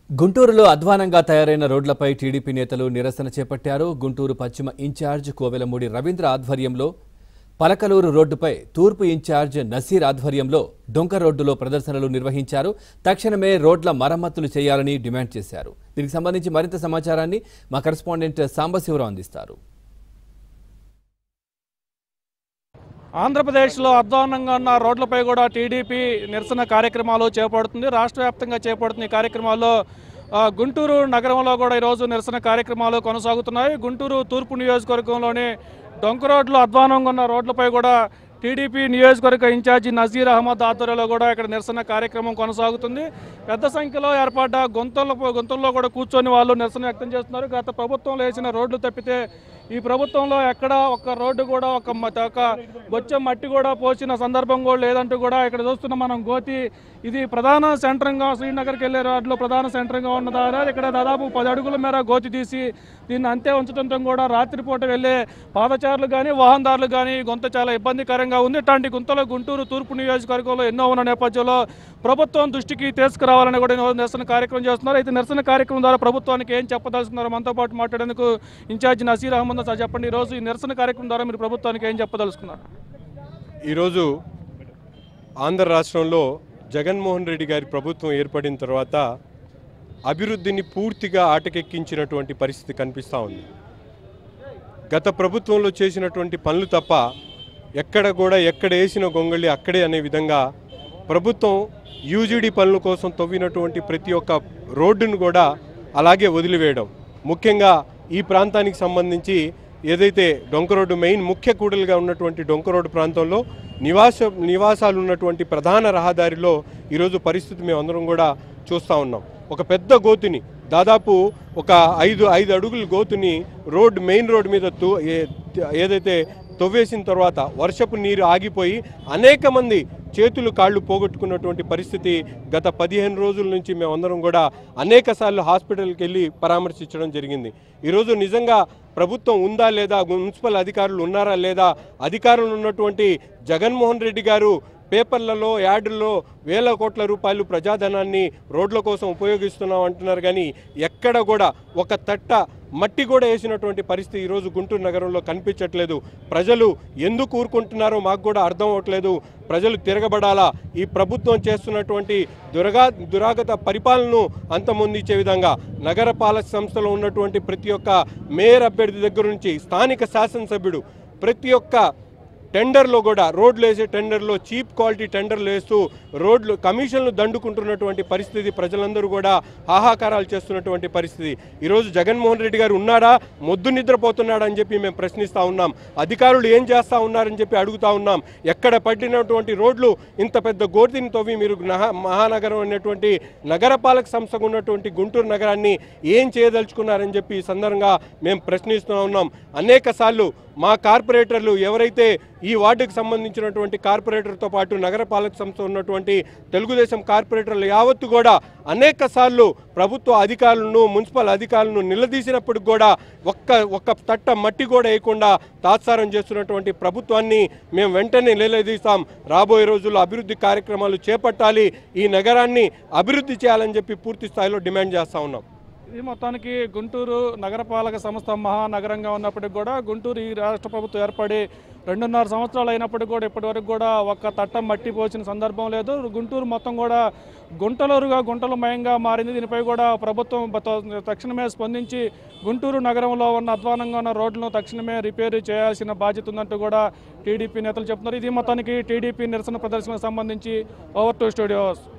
గుంటూరులో అధ్వానంగా తయారైన రోడ్లపై టీడీపీ నేతలు నిరసన చేపట్టారు గుంటూరు పశ్చిమ ఇన్ఛార్జ్ కోవెలమూడి రవీంద్ర ఆధ్వర్యంలో పలకలూరు రోడ్డుపై తూర్పు ఇన్ఛార్జ్ నసీర్ ఆధ్వర్యంలో డొంక రోడ్డులో ప్రదర్శనలు నిర్వహించారు తక్షణమే రోడ్ల మరమ్మతులు చేయాలని డిమాండ్ చేశారు దీనికి సంబంధించి మరింత సమాచారాన్ని మా కరెస్పాండెంట్ సాంబశివరావు అందిస్తారు ఆంధ్రప్రదేశ్లో అధ్వానంగా ఉన్న రోడ్లపై కూడా టీడీపీ నిరసన కార్యక్రమాలు చేపడుతుంది రాష్ట్ర వ్యాప్తంగా చేపడుతున్న ఈ కార్యక్రమాల్లో ఆ, గుంటూరు నగరంలో కూడా ఈరోజు నిరసన కార్యక్రమాలు కొనసాగుతున్నాయి గుంటూరు తూర్పు నియోజకవర్గంలోని డొంక రోడ్లు అధ్వానంగా ఉన్న రోడ్లపై కూడా టీడీపీ నియోజకవర్గ ఇన్ఛార్జి నజీర్ అహ్మద్ ఆధ్వర్యంలో కూడా ఇక్కడ నిరసన కార్యక్రమం కొనసాగుతుంది పెద్ద సంఖ్యలో ఏర్పడ్డ గొంతుల్లో గొంతుల్లో కూడా కూర్చొని వాళ్ళు నిరసన వ్యక్తం చేస్తున్నారు గత ప్రభుత్వంలో వేసిన రోడ్లు తప్పితే ఈ ప్రభుత్వంలో ఎక్కడ ఒక రోడ్డు కూడా ఒక మ- ఒక బొచ్చం మట్టి కూడా పోసిన సందర్భం కూడా లేదంటూ కూడా ఇక్కడ చూస్తున్నాం మనం గోతి ఇది ప్రధాన సెంటర్గా శ్రీనగర్కి వెళ్ళే రోడ్లో ప్రధాన సెంటర్గా ఉన్న దారి ఇక్కడ దాదాపు పది అడుగుల మేర గోతి తీసి దీన్ని అంతే ఉంచడంతో కూడా రాత్రిపూట వెళ్ళే పాదచారులు కానీ వాహనదారులు కానీ ఈ గుంత చాలా ఇబ్బందికరంగా ఉంది ఇట్లాంటి గుంతలో గుంటూరు తూర్పు నియోజకవర్గంలో ఎన్నో ఉన్న నేపథ్యంలో ప్రభుత్వం దృష్టికి తీసుకురావాలని కూడా ఈరోజు నిరసన కార్యక్రమం చేస్తున్నారు అయితే నిరసన కార్యక్రమం ద్వారా ప్రభుత్వానికి ఏం చెప్పదలుచుకున్నారు మనతో పాటు మాట్లాడేందుకు ఇన్ఛార్జ్ నసీర్ అహ్మద్ సార్ చెప్పండి ఈరోజు ఈ నిరసన కార్యక్రమం ద్వారా మీరు ప్రభుత్వానికి ఏం చెప్పదలుచుకున్నారు ఈరోజు ఆంధ్ర రాష్ట్రంలో జగన్మోహన్ రెడ్డి గారి ప్రభుత్వం ఏర్పడిన తర్వాత అభివృద్ధిని పూర్తిగా ఆటకెక్కించినటువంటి పరిస్థితి కనిపిస్తూ ఉంది గత ప్రభుత్వంలో చేసినటువంటి పనులు తప్ప ఎక్కడ కూడా ఎక్కడ వేసిన గొంగళి అక్కడే అనే విధంగా ప్రభుత్వం యూజీడీ పనుల కోసం తవ్వినటువంటి ప్రతి ఒక్క రోడ్డును కూడా అలాగే వదిలివేయడం ముఖ్యంగా ఈ ప్రాంతానికి సంబంధించి ఏదైతే డొంక రోడ్డు మెయిన్ ముఖ్య కూడలుగా ఉన్నటువంటి డొంక రోడ్డు ప్రాంతంలో నివాస నివాసాలు ఉన్నటువంటి ప్రధాన రహదారిలో ఈరోజు పరిస్థితి మేమందరం కూడా చూస్తూ ఉన్నాం ఒక పెద్ద గోతుని దాదాపు ఒక ఐదు ఐదు అడుగుల గోతుని రోడ్ మెయిన్ రోడ్ మీద తూ ఏ- ఏదైతే తవ్వేసిన తర్వాత వర్షపు నీరు ఆగిపోయి అనేక మంది చేతులు కాళ్ళు పోగొట్టుకున్నటువంటి పరిస్థితి గత పదిహేను రోజుల నుంచి మేమందరం కూడా అనేక సార్లు హాస్పిటల్కి వెళ్ళి పరామర్శించడం జరిగింది ఈరోజు నిజంగా ప్రభుత్వం ఉందా లేదా మున్సిపల్ అధికారులు ఉన్నారా లేదా అధికారులు ఉన్నటువంటి జగన్మోహన్ రెడ్డి గారు పేపర్లలో యాడ్లలో వేల కోట్ల రూపాయలు ప్రజాధనాన్ని రోడ్ల కోసం ఉపయోగిస్తున్నాం అంటున్నారు కానీ ఎక్కడ కూడా ఒక తట్ట మట్టి కూడా వేసినటువంటి పరిస్థితి ఈరోజు గుంటూరు నగరంలో కనిపించట్లేదు ప్రజలు ఎందుకు ఊరుకుంటున్నారో మాకు కూడా అర్థం అవ్వట్లేదు ప్రజలు తిరగబడాలా ఈ ప్రభుత్వం చేస్తున్నటువంటి దురగా దురాగత పరిపాలనను అంతమొందించే విధంగా నగర పాలక సంస్థలో ఉన్నటువంటి ప్రతి ఒక్క మేయర్ అభ్యర్థి దగ్గర నుంచి స్థానిక శాసనసభ్యుడు ప్రతి ఒక్క టెండర్లో కూడా రోడ్లు వేసే టెండర్లో చీప్ క్వాలిటీ టెండర్లు వేస్తూ రోడ్లు కమిషన్లు దండుకుంటున్నటువంటి పరిస్థితి ప్రజలందరూ కూడా హాహాకారాలు చేస్తున్నటువంటి పరిస్థితి ఈరోజు జగన్మోహన్ రెడ్డి గారు ఉన్నాడా మొద్దు నిద్రపోతున్నాడా అని చెప్పి మేము ప్రశ్నిస్తూ ఉన్నాం అధికారులు ఏం చేస్తూ ఉన్నారని చెప్పి అడుగుతా ఉన్నాం ఎక్కడ పడినటువంటి రోడ్లు ఇంత పెద్ద గోతిని తవ్వి మీరు నహ- మహానగరం అనేటువంటి నగరపాలక సంస్థకు ఉన్నటువంటి గుంటూరు నగరాన్ని ఏం చేయదలుచుకున్నారని చెప్పి ఈ సందర్భంగా మేము ప్రశ్నిస్తూ ఉన్నాం అనేక సార్లు మా కార్పొరేటర్లు ఎవరైతే ఈ వార్డుకు సంబంధించినటువంటి కార్పొరేటర్తో పాటు నగరపాలక సంస్థ ఉన్నటువంటి తెలుగుదేశం కార్పొరేటర్లు యావత్తు కూడా అనేక సార్లు ప్రభుత్వ అధికారులను మున్సిపల్ అధికారులను నిలదీసినప్పుడు కూడా ఒక్క ఒక్క తట్ట మట్టి కూడా వేయకుండా తాత్సారం చేస్తున్నటువంటి ప్రభుత్వాన్ని మేము వెంటనే నిలదీస్తాం రాబోయే రోజుల్లో అభివృద్ధి కార్యక్రమాలు చేపట్టాలి ఈ నగరాన్ని అభివృద్ధి చేయాలని చెప్పి పూర్తి స్థాయిలో డిమాండ్ చేస్తూ ఉన్నాం ఇది మొత్తానికి గుంటూరు నగరపాలక సంస్థ మహానగరంగా ఉన్నప్పటికి కూడా గుంటూరు ఈ రాష్ట్ర ప్రభుత్వం ఏర్పడి రెండున్నర సంవత్సరాలు అయినప్పటికీ కూడా ఇప్పటివరకు కూడా ఒక్క తట్టం మట్టి పోసిన సందర్భం లేదు గుంటూరు మొత్తం కూడా గుంటలూరుగా గుంటలమయంగా మారింది దీనిపై కూడా ప్రభుత్వం బత- తక్షణమే స్పందించి గుంటూరు నగరంలో ఉన్న అధ్వానంగా ఉన్న రోడ్లను తక్షణమే రిపేర్ చేయాల్సిన బాధ్యత ఉందంటూ కూడా టీడీపీ నేతలు చెప్తున్నారు ఇది మొత్తానికి టీడీపీ నిరసన ప్రదర్శనకు సంబంధించి ఓవర్ టు స్టూడియోస్